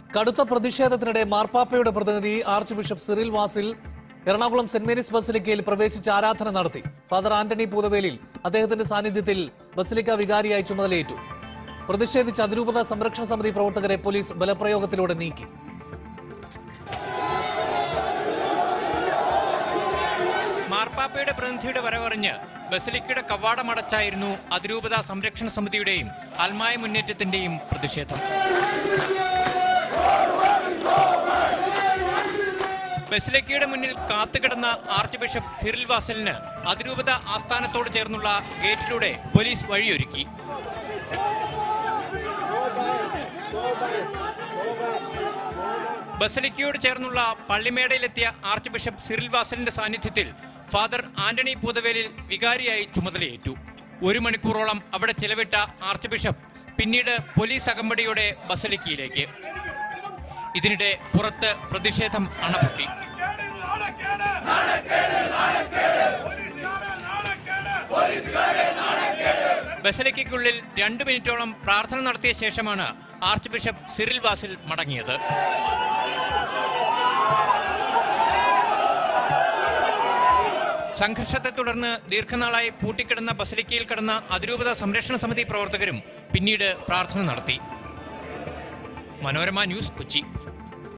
കടുത്ത പ്രതിഷേധത്തിനിടെ മാർപ്പാപ്പയുടെ പ്രതിനിധി archbishop Cyril Vasil Ernakulam saint Mary's ബസിലിക്കയിൽ പ്രവേശിച്ച് ആരാധന നടത്തി ഫാദർ ആന്റണി പൂതവേലിൽ അദ്ദേഹത്തിന്റെ സാന്നിധ്യത്തിൽ ബസിലിക്ക വികാരിയായി ചുമതലയേറ്റു പ്രതിഷേധിച്ച് അതിരൂപത സംരക്ഷണ സമിതി പ്രവർത്തകരെ പോലീസ് ബലപ്രയോഗത്തിലൂടെ നീക്കി മാർപ്പാപ്പയുടെ പ്രതിനിധിയുടെ വരവറിഞ്ഞ് ബസലിക്കയുടെ കവാടമടച്ചായിരുന്നു അതിരൂപത സംരക്ഷണ സമിതിയുടെയും അൽമായ മുന്നേറ്റത്തിന്റെയും പ്രതിഷേധം ബസിലിക്കയുടെ മുന്നിൽ കാത്തുകിടന്ന ആർച്ച് ബിഷപ്പ് സിറിൽ വാസലിന് അതിരൂപത ആസ്ഥാനത്തോട് ചേർന്നുള്ള ഗേറ്റിലൂടെ പോലീസ് വഴിയൊരുക്കി ബസലിക്കയോട് ചേർന്നുള്ള പള്ളിമേടയിലെത്തിയ ആർച്ച് ബിഷപ്പ് സിറിൽ വാസലിന്റെ സാന്നിധ്യത്തിൽ ഫാദർ ആന്റണി പൂതവേലിൽ വികാരിയായി ചുമതലയേറ്റു ഒരു മണിക്കൂറോളം അവിടെ ചിലവിട്ട ആർച്ച് ബിഷപ്പ് പിന്നീട് പോലീസ് അകമ്പടിയോടെ ബസലിക്കയിലേക്ക് ഇതിനിടെ പുറത്ത് പ്രതിഷേധം അണപൊട്ടി ബസലിക്കയ്ക്കുള്ളിൽ രണ്ട് മിനിറ്റോളം പ്രാർത്ഥന നടത്തിയ ശേഷമാണ് ആർച്ച് ബിഷപ്പ് സിറിൽ വാസിൽ മടങ്ങിയത് സംഘർഷത്തെ തുടർന്ന് ദീർഘനാളായി പൂട്ടിക്കിടന്ന ബസലിക്കയിൽ കിടന്ന അതിരൂപത സംരക്ഷണ സമിതി പ്രവർത്തകരും പിന്നീട് പ്രാർത്ഥന നടത്തി മനോരമ ന്യൂസ് കൊച്ചി